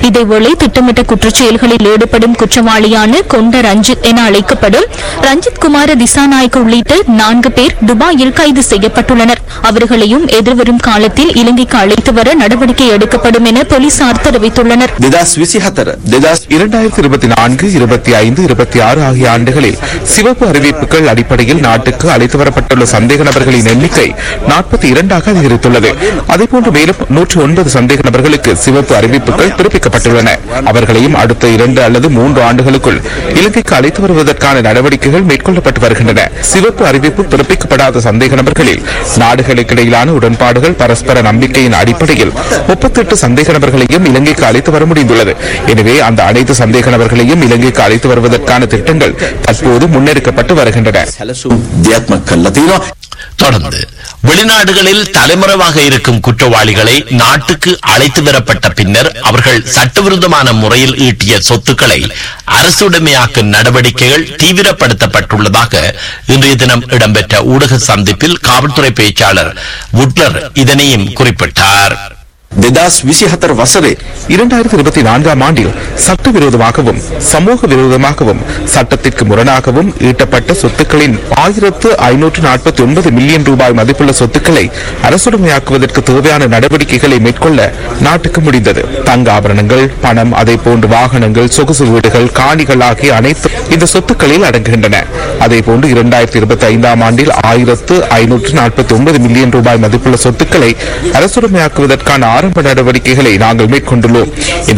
இதேவேளை திட்டமிட்ட குற்றச்செயல்களில் ஈடுபடும் குற்றவாளியான கொண்ட ரஞ்சித் என அழைக்கப்படும் ரஞ்சித் குமார திசாநாயக்க உள்ளிட்ட நான்கு பேர் துபாயில் கைது செய்யப்பட்டுள்ளனர் அவர்களையும் எதிர்வரும் காலத்தில் இலங்கைக்கு அழைத்து வர நடவடிக்கை எடுக்கப்படும் என போலீசார் தெரிவித்துள்ளனர் දෙදස් විසි හතර දෙදස් இரண்டாயிரத்தி இருபத்தி நான்கு இருபத்தி ஐந்து இருபத்தி ஆறு ஆகிய ஆண்டுகளில் சிவப்பு அறிவிப்புகள் அடிப்படையில் நாட்டுக்கு அழைத்து வரப்பட்டுள்ள சந்தேக நபர்களின் எண்ணிக்கை நாற்பத்தி இரண்டாக அதிகரித்துள்ளது அதேபோன்று மேலும் நூற்று ஒன்பது சந்தேக நபர்களுக்கு சிவப்பு அறிவிப்புகள் பிறப்பிக்கப்பட்டுள்ளன அவர்களையும் அடுத்த இரண்டு அல்லது மூன்று ஆண்டுகளுக்குள் இலங்கைக்கு அழைத்து வருவதற்கான நடவடிக்கைகள் மேற்கொள்ளப்பட்டு வருகின்றன சிவப்பு அறிவிப்பு பிறப்பிக்கப்படாத சந்தேக நபர்களில் நாடுகளுக்கு இடையிலான உடன்பாடுகள் பரஸ்பர நம்பிக்கையின் அடிப்படையில் முப்பத்தெட்டு சந்தேக நபர்களையும் இலங்கைக்கு அழைத்து வர முடிந்துள்ளது எனவே அந்த அனைத்து சந்தேக நபர்களையும் இலங்கைக்கு அழைத்து வருவதற்கான திட்டங்கள் தற்போது முன்னெடுக்கப்பட்டு வருகின்றன සැලසුම් දෙයක්මක් කල්ලා තියෙනවා தொடர்ந்து வெளிநாடுகளில் தலைமறைவாக இருக்கும் குற்றவாளிகளை நாட்டுக்கு அழைத்து வரப்பட்ட பின்னர் அவர்கள் சட்டவிரோதமான முறையில் ஈட்டிய சொத்துக்களை அரசுடைமையாக்கும் நடவடிக்கைகள் தீவிரப்படுத்தப்பட்டுள்ளதாக இன்றைய தினம் இடம்பெற்ற ஊடக சந்திப்பில் காவல்துறை பேச்சாளர் வுட்லர் இதனையும் குறிப்பிட்டார் දෙදස් විසි හතර වසරේ இரண்டாயிரத்தி இருபத்தி நான்காம் ஆண்டில் சட்டவிரோதமாகவும் சமூக விரோதமாகவும் சட்டத்திற்கு முரணாகவும் ஈட்டப்பட்ட சொத்துக்களின் ஆயிரத்து ஐநூற்று நாற்பத்தி ஒன்பது மில்லியன் ரூபாய் மதிப்புள்ள சொத்துக்களை அரசுடைமையாக்குவதற்கு தேவையான நடவடிக்கைகளை மேற்கொள்ள நாட்டுக்கு முடிந்தது தங்க ஆபரணங்கள் பணம் அதே போன்று வாகனங்கள் சொகுசு வீடுகள் காணிகள் ஆகிய அனைத்து இந்த சொத்துக்களில் அடங்குகின்றன அதே போன்று இரண்டாயிரத்தி இருபத்தி ஐந்தாம் ஆண்டில் ஆயிரத்து ஐநூற்று நாற்பத்தி ஒன்பது மில்லியன் ரூபாய் மதிப்புள்ள சொத்துக்களை அரசுடைமையாக்குவதற்கான ஆரம்ப நடவடிக்கைகளை நாங்கள் மேற்கொண்டுள்ளோம் இந்த